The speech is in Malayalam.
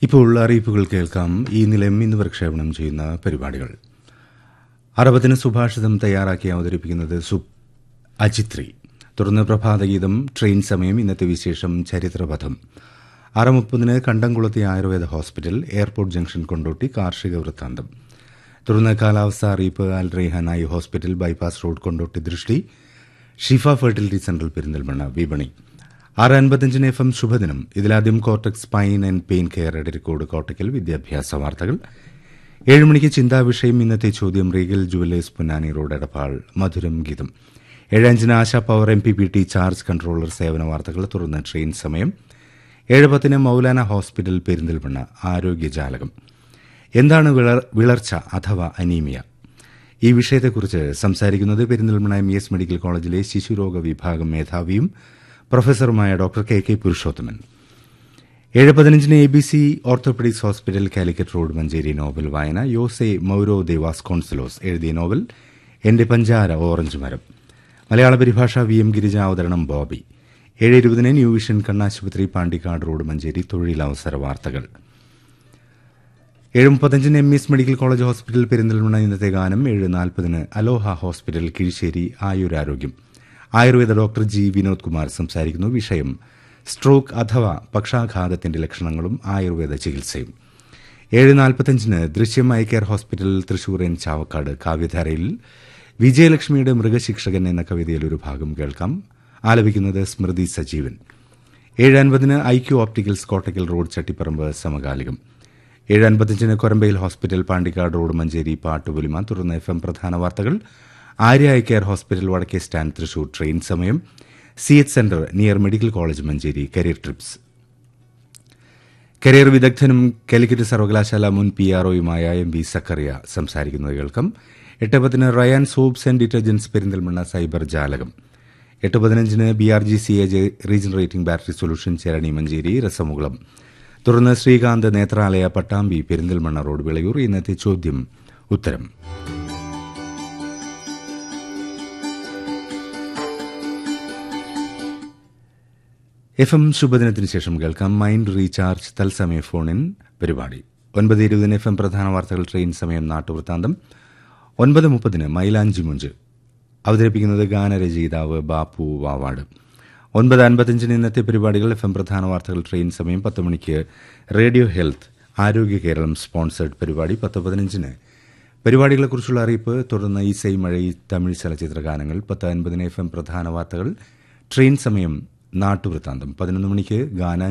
ഇപ്പോൾ അറിയിപ്പുകൾ കേൾക്കാം ഈ നിലയം ഇന്ന് പ്രക്ഷേപണം ചെയ്യുന്ന പരിപാടികൾ അറബത്തിന് സുഭാഷിതം തയ്യാറാക്കി അവതരിപ്പിക്കുന്നത് സു അജിത്രി തുടർന്ന് പ്രഭാതഗീതം ട്രെയിൻ സമയം ഇന്നത്തെ വിശേഷം ചരിത്രപഥം ആറ് മുപ്പതിന് Kandamkulathi Ayurveda hospital airport junction Kondotty കാർഷിക വൃത്താന്തം തുടർന്ന് കാലാവസ്ഥ അറിയിപ്പ് അൽ റെയ്ഹാനായി hospital bypass road Kondotty Drishti Shifa fertility centre Perinthalmanna വിപണി ആറ് അൻപത്തിയഞ്ചിന് എഫ് എം ശുഭദിനം ഇതിലാദ്യം cortex spine and pain care Edarikode Kottakkal വിദ്യാഭ്യാസ വാർത്തകൾ ഏഴ് മണിക്ക് ചിന്താ വിഷയം ഇന്നത്തെ ചോദ്യം Regal jewellers Ponnani road Edappal മധുരം ഗീതം ഏഴഞ്ചിന് Asha power M P P T charge controller സേവന വാർത്തകൾ തുടർന്ന് ട്രെയിൻ സമയം ഏഴ് പത്തിന് മൌലാന ഹോസ്പിറ്റൽ പെരിന്തൽമണ്ണ ആരോഗ്യജാലകം എന്താണ് വിളർ- വിളർച്ച അഥവാ അനീമിയ ഈ വിഷയത്തെക്കുറിച്ച് സംസാരിക്കുന്നത് Perinthalmanna M E S medical കോളേജിലെ ശിശുരോഗ വിഭാഗം മേധാവിയും പ്രൊഫസറുമായ ഡോക്ടർ കെ കെ പുരുഷോത്തമൻ ഏഴ് പതിനഞ്ചിന് A B C orthopaedics hospital Calicut road Manjeri novel വായന യോസെ മൌരോ ദേവാസ് കോൺസുലോസ് എഴുതിയ നോവൽ എന്റെ പഞ്ചാര ഓറഞ്ച് മരം മലയാള പരിഭാഷ വി എം ഗിരിജ അവതരണം ബോബി ഏഴ് ഇരുപതിന് ന്യൂ വിഷൻ കണ്ണാശുപത്രി പാണ്ടിക്കാട് റോഡ് മഞ്ചേരി തൊഴിലവസര വാർത്തകൾ ഏഴ് മുപ്പത്തഞ്ചിന് M S medical college hospital Perinthalmanna ഇന്നത്തെ ഗാനം ഏഴ് നാൽപ്പതിന് അലോഹ ഹോസ്പിറ്റൽ കിഴിശ്ശേരി ആയുരാരോഗ്യം ആയുർവേദ ഡോക്ടർ ജി വിനോദ് കുമാർ സംസാരിക്കുന്നു വിഷയം സ്ട്രോക്ക് അഥവാ പക്ഷാഘാതത്തിന്റെ ലക്ഷണങ്ങളും ആയുർവേദ ചികിത്സയും ഏഴ് നാൽപ്പത്തഞ്ചിന് Drishyam eye care hospital Thrissur എൻ ചാവക്കാട് കാവ്യധാരയിൽ വിജയലക്ഷ്മിയുടെ മൃഗശിക്ഷകൻ എന്ന കവിതയിൽ ഒരു ഭാഗം കേൾക്കാം ആലപിക്കുന്നത് സ്മൃതി സജീവൻ ഏഴ് അൻപതിന് I Q opticals Kottakkal road Chattiparamba സമകാലികം ഏഴ് അൻപത്തിയഞ്ചിന് കൊരമ്പയിൽ ഹോസ്പിറ്റൽ പാണ്ടിക്കാട് റോഡ് മഞ്ചേരി പാട്ടുപുലിമ തുടർന്ന് എഫ് എം പ്രധാന വാർത്തകൾ ആര്യ ഐ കെയർ ഹോസ്പിറ്റൽ വടക്കേ സ്റ്റാൻഡ് തൃശൂർ ട്രെയിൻ സമയം C H centre near medical college Manjeri career tips career വിദഗ്ധനും കാലിക്കറ്റ് സർവകലാശാല മുൻ പി ആർഒയുമായ എം വി സക്കറിയ സംസാരിക്കുന്നത് കേൾക്കാം എട്ട് പത്തിന് Rayan soaps and detergents Perinthalmanna cyber ജാലകം എട്ട് പതിനഞ്ചിന് B R G C A regenerating battery solution Cherani Manjeri രസമുകുളം തുടർന്ന് ശ്രീകാന്ത് നേത്രാലയ പട്ടാമ്പി പെരിന്തൽമണ്ണ റോഡ് വിളയൂർ ഇന്നത്തെ ചോദ്യം ഉത്തരം എഫ് എം ശുഭദിനത്തിന് ശേഷം കേൾക്കാം മൈൻഡ് റീചാർജ് തത്സമയ ഫോണിൻ പരിപാടി ഒൻപത് ഇരുപതിന് എഫ് എം പ്രധാന വാർത്തകൾ ട്രെയിൻ സമയം നാട്ടുവൃത്താന്തം ഒൻപത് മുപ്പതിന് മൈലാഞ്ചി മുഞ്ച് അവതരിപ്പിക്കുന്നത് ഗാനരചയിതാവ് ബാപ്പു വാവാട് ഒൻപത് അൻപത്തിയഞ്ചിന് ഇന്നത്തെ പരിപാടികൾ എഫ് എം പ്രധാന വാർത്തകൾ ട്രെയിൻ സമയം പത്ത് മണിക്ക് റേഡിയോ ഹെൽത്ത് ആരോഗ്യ കേരളം സ്പോൺസേഡ് പരിപാടി പത്ത് പതിനഞ്ചിന് പരിപാടികളെക്കുറിച്ചുള്ള അറിയിപ്പ് തുടർന്ന് ഈസൈ മഴയി തമിഴ് ചലച്ചിത്ര ഗാനങ്ങൾ പത്ത് അൻപതിന് എഫ് എം പ്രധാന വാർത്തകൾ ട്രെയിൻ സമയം നാട്ടുവൃത്താന്തം പതിനൊന്ന് മണിക്ക് ഗാന